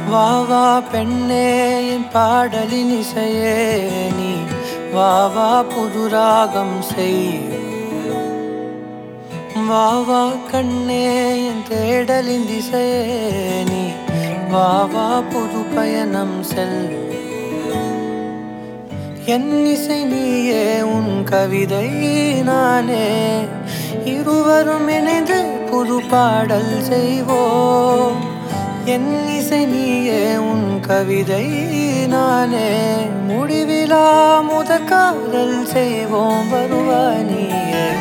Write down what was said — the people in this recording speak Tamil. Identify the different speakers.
Speaker 1: வா வா பெண்ணே என் பாடலின் இசையே நீ வா வா புது ராகம் செய் வா வா கண்ணே என் தேடலின் திசையே நீ வா வா புது பயணம் செல் என் இசை நீயே உன் கவிதை நானே இருவரும் இணைந்து புது பாடல் செய்வோம் என் இசை நீயே உன் கவிதை நானே முடிவிலா முதற் காதல் செய்வோம் வருவா நீயே